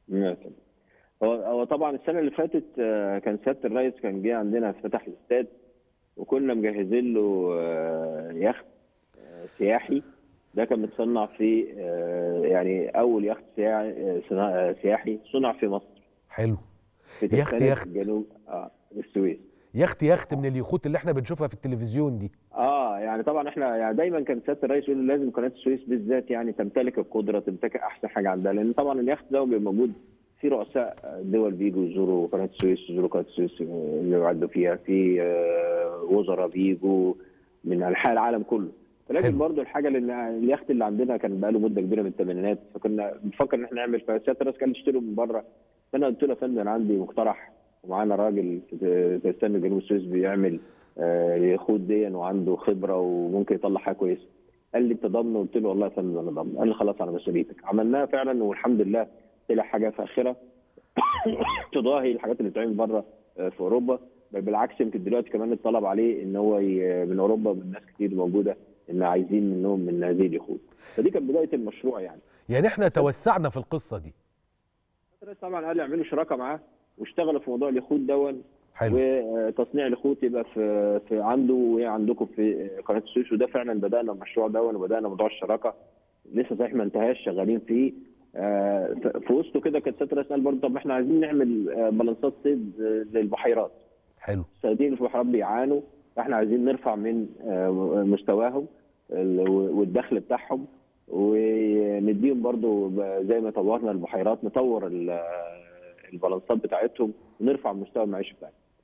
مثلا هو هو طبعا السنه اللي فاتت آه، كان سياده الرئيس كان جه عندنا فتح الاستاد وكنا مجهزين له آه، يخت آه، سياحي ده كان متصنع في آه، يعني اول يخت سياحي آه، صنا- آه، سياحي صنع في مصر حلو في يخت ترسانة يخت. جنوب اه السويس يخت يخت من اليخوت اللي احنا بنشوفها في التلفزيون دي اه يعني طبعا احنا يعني دايما كان سياده الرئيس يقول لازم قناه السويس بالذات يعني تمتلك القدره تمتلك احسن حاجه عندها لان طبعا اليخت ده بيبقى موجود في رؤساء دول بيجوا يزوروا قناه السويس يزوروا قناه السويس اللي يعدوا فيها في آه، وزراء بيجوا من انحاء العالم كله ولكن حلو. برضو الحاجه اللي اليخت اللي عندنا كان بقاله مده كبيره من الثمانينات فكنا بنفكر ان احنا نعمل فسياده الرئيس قال نشتري من بره فانا قلت له يا فندم انا عندي مقترح ومعانا راجل في تستنى جنوب السويس بيعمل آه، يخوض دي وعنده خبره وممكن يطلع حاجه كويسه قال لي انت ضامن قلت له والله يا فندم انا ضامن قال لي خلاص على مسؤوليتك عملناها فعلا والحمد لله طلع حاجه فاخره تضاهي الحاجات اللي بتتعمل بره آه، في اوروبا بل بالعكس يمكن دلوقتي كمان الطلب عليه ان هو ي- من اوروبا من ناس كتير موجوده ان عايزين منهم من هذه اليخوت فدي كانت بدايه المشروع يعني يعني احنا توسعنا في القصه دي الرئيس طبعا قال يعملوا شراكه معاه واشتغلوا في موضوع اليخوت دون حلو وتصنيع اليخوت يبقى في في عنده وعندكم في قناه السويس وده فعلا بدانا المشروع ده وبدانا موضوع الشراكه لسه صحيح ما انتهاش شغالين فيه آه، ف- في وسطه كده كانت سياده الرئيس قال برضه طب ما احنا عايزين نعمل آه، بلانسات صيد آه، للبحيرات حلو الصيادين اللي في البحيرات بيعانوا فاحنا عايزين نرفع من آه، مستواهم ال- والدخل بتاعهم ونديهم برضو ب- زي ما طورنا البحيرات نطور ال- البلانسات بتاعتهم ونرفع مستوى المعيشه بتاعتهم